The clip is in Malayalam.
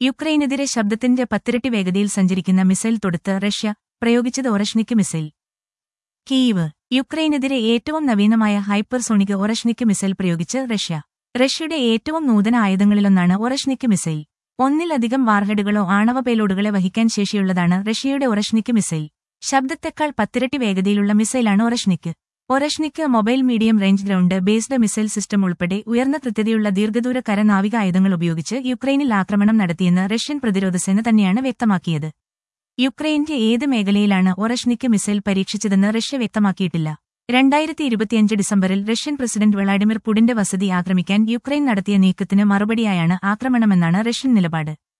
യുക്രൈനെതിരെ ശബ്ദത്തിന്റെ പത്തിരട്ടി വേഗതയിൽ സഞ്ചരിക്കുന്ന മിസൈൽ തൊടുത്ത് റഷ്യ പ്രയോഗിച്ചത് ഒറഷ്നിക്ക് മിസൈൽ കീവ് യുക്രൈനെതിരെ ഏറ്റവും നവീനമായ ഹൈപ്പർസോണിക് ഒറഷ്നിക്ക് മിസൈൽ പ്രയോഗിച്ച് റഷ്യ റഷ്യയുടെ ഏറ്റവും നൂതന ആയുധങ്ങളിലൊന്നാണ് ഒറഷ്നിക്ക് മിസൈൽ ഒന്നിലധികം വാർഹെഡുകളോ ആണവ പേലോഡുകളെ വഹിക്കാൻ ശേഷിയുള്ളതാണ് റഷ്യയുടെ ഒറഷ്നിക്ക് മിസൈൽ ശബ്ദത്തെക്കാൾ പത്തിരട്ടി വേഗതയിലുള്ള മിസൈലാണ് Oreshnik Oreshnik mobile medium range ground based missile system ഉൾപ്പെടെ ഉയർന്ന കൃത്യതയുള്ള ദീർഘദൂര കര നാവിക ആയുധങ്ങൾ ഉപയോഗിച്ച് യുക്രൈനിൽ ആക്രമണം നടത്തിയെന്ന് റഷ്യൻ പ്രതിരോധസേന തന്നെയാണ് വ്യക്തമാക്കിയത് യുക്രൈന്റെ ഏത് മേഖലയിലാണ് ഒറഷ്നിക്ക് മിസൈൽ പരീക്ഷിച്ചതെന്ന് റഷ്യ വ്യക്തമാക്കിയിട്ടില്ല രണ്ടായിരത്തി ഇരുപത്തിയഞ്ച് ഡിസംബറിൽ റഷ്യൻ പ്രസിഡന്റ് വ്ളാഡിമിർ പുടിന്റെ വസതി ആക്രമിക്കാൻ യുക്രൈൻ നടത്തിയ നീക്കത്തിന് മറുപടിയായാണ് ആക്രമണമെന്നാണ് റഷ്യൻ നിലപാട്